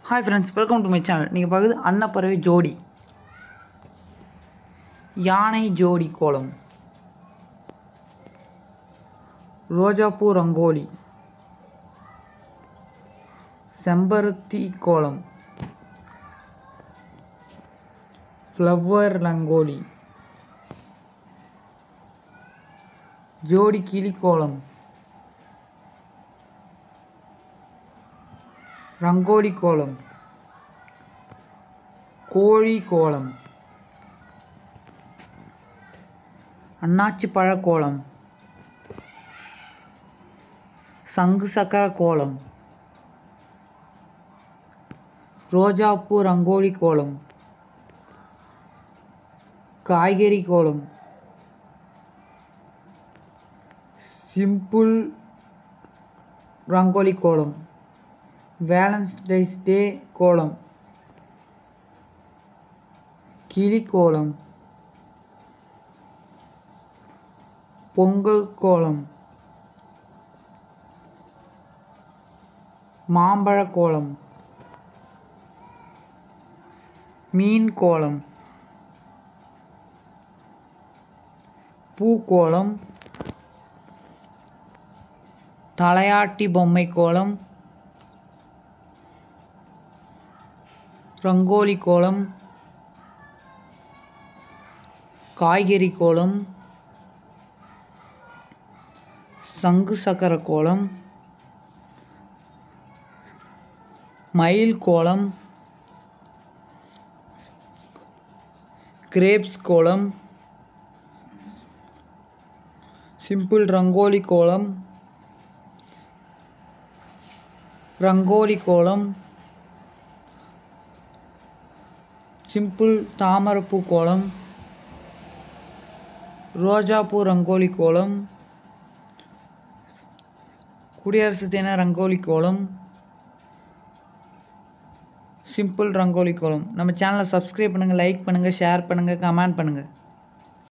hi friends welcome to my channel நீங்கள் பார்க்குறது அன்னப்பறவை ஜோடி யானை ஜோடி கோலம் ரோஜாப்பூ ரங்கோலி செம்பருத்தி கோலம் ஃப்ளவர் ரங்கோலி ஜோடி கிளி கோலம் ரங்கோலி கோலம் கோழி கோலம் அன்னாச்சி பழ கோலம் சங்கு சக்கர கோலம் ரோஜாப்பூ ரங்கோலி கோலம் காய்கறி கோலம் சிம்பிள் ரங்கோலி கோலம் வேலன்டைன்ஸ் டே கோலம் கிளி கோலம் பொங்கல் கோலம் மாம்பழ கோலம் மீன் கோலம் பூக்கோலம் தலையாட்டி பொம்மை கோலம் ரங்கோலி கோலம் காய்கறி கோலம் சங்கு சக்கர கோலம் மயில் கோலம் கிரேப்ஸ் கோலம் சிம்பிள் ரங்கோலி கோலம் ரங்கோலி கோலம் சிம்பிள் தாமரைப்பூ கோலம் ரோஜாப்பூ ரங்கோலி கோலம் குடியரசு தின ரங்கோலி கோலம் சிம்பிள் ரங்கோலி கோலம் நம்ம சேனலை சப்ஸ்கிரைப் பண்ணுங்கள் லைக் பண்ணுங்கள் ஷேர் பண்ணுங்கள் கமெண்ட் பண்ணுங்கள்